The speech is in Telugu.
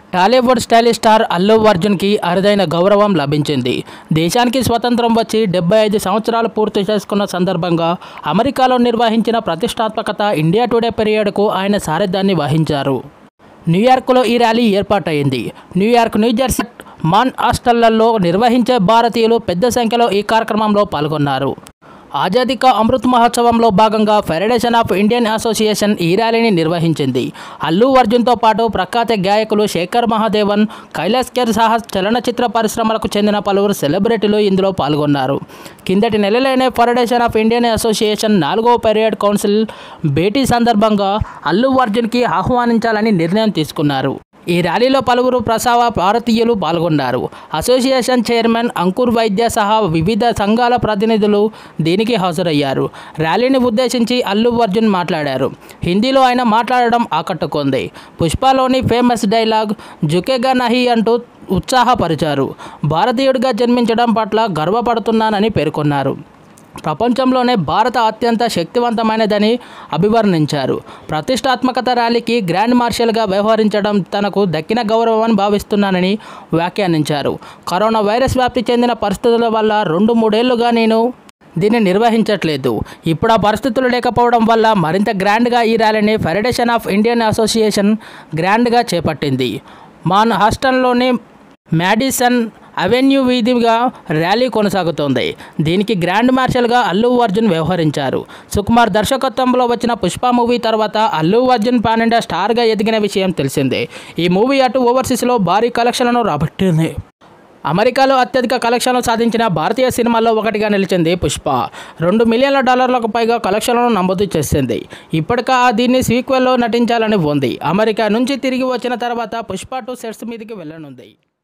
టాలీవుడ్ స్టైలిష్ స్టార్ అల్లు అర్జున్కి అరుదైన గౌరవం లభించింది దేశానికి స్వతంత్రం వచ్చి డెబ్బై ఐదు సంవత్సరాలు పూర్తి చేసుకున్న సందర్భంగా అమెరికాలో నిర్వహించిన ప్రతిష్టాత్మకత ఇండియా టుడే పీరియడ్కు ఆయన సారథ్యాన్ని వహించారు న్యూయార్క్లో ఈ ర్యాలీ ఏర్పాటైంది న్యూయార్క్ న్యూజెర్సీ మాన్ హాస్టళ్లలో నిర్వహించే భారతీయులు పెద్ద సంఖ్యలో ఈ కార్యక్రమంలో పాల్గొన్నారు ఆజాదీ కా అమృత్ మహోత్సవంలో భాగంగా ఫెడరేషన్ ఆఫ్ ఇండియన్ అసోసియేషన్ ఈ ర్యాలీని నిర్వహించింది అల్లు అర్జున్తో పాటు ప్రఖ్యాత గాయకులు శేఖర్ మహాదేవన్ కైలాస్ కేర్ సహా చలనచిత్ర పరిశ్రమలకు చెందిన పలువురు సెలబ్రిటీలు ఇందులో పాల్గొన్నారు కిందటి నెలలోనే ఫెడరేషన్ ఆఫ్ ఇండియన్ అసోసియేషన్ నాలుగవ పీరియడ్ కౌన్సిల్ భేటీ సందర్భంగా అల్లు అర్జున్కి ఆహ్వానించాలని నిర్ణయం తీసుకున్నారు ఈ ర్యాలీలో పలువురు ప్రసవ భారతీయులు పాల్గొన్నారు అసోసియేషన్ చైర్మన్ అంకుర్ వైద్య సహా వివిధ సంఘాల ప్రతినిధులు దీనికి హాజరయ్యారు ర్యాలీని ఉద్దేశించి అల్లు అర్జున్ మాట్లాడారు హిందీలో ఆయన మాట్లాడడం ఆకట్టుకుంది పుష్పలోని ఫేమస్ డైలాగ్ జుకేగా నహి అంటూ ఉత్సాహపరిచారు భారతీయుడిగా జన్మించడం పట్ల గర్వపడుతున్నానని పేర్కొన్నారు ప్రపంచంలోనే భారత అత్యంత శక్తివంతమైనదని అభివర్ణించారు ప్రతిష్టాత్మకత ర్యాలీకి గ్రాండ్ మార్షల్గా వ్యవహరించడం తనకు దక్కిన గౌరవమని భావిస్తున్నానని వ్యాఖ్యానించారు కరోనా వైరస్ వ్యాప్తి చెందిన పరిస్థితుల వల్ల రెండు మూడేళ్లుగా నేను దీన్ని నిర్వహించట్లేదు ఇప్పుడు ఆ పరిస్థితులు లేకపోవడం వల్ల మరింత గ్రాండ్గా ఈ ర్యాలీని ఫెడరేషన్ ఆఫ్ ఇండియన్ అసోసియేషన్ గ్రాండ్గా చేపట్టింది మాన్ హాస్టన్లోని మ్యాడిసన్ అవెన్యూ వీధిగా ర్యాలీ కొనసాగుతోంది దీనికి గ్రాండ్ మార్షల్గా అల్లు అర్జున్ వ్యవహరించారు సుకుమార్ దర్శకత్వంలో వచ్చిన పుష్ప మూవీ తర్వాత అల్లు అర్జున్ పాన్ ఇండియా స్టార్గా ఎదిగిన విషయం తెలిసిందే ఈ మూవీ అటు ఓవర్సీస్లో భారీ కలెక్షన్లను రాబట్టింది అమెరికాలో అత్యధిక కలెక్షన్లు సాధించిన భారతీయ సినిమాల్లో ఒకటిగా నిలిచింది పుష్ప రెండు మిలియన్ల డాలర్లకు పైగా కలెక్షన్లను నమోదు చేసింది ఇప్పటికా దీన్ని సీక్వెల్లో నటించాలని ఉంది అమెరికా నుంచి తిరిగి వచ్చిన తర్వాత పుష్ప టూ సెట్స్ మీదకి వెళ్ళనుంది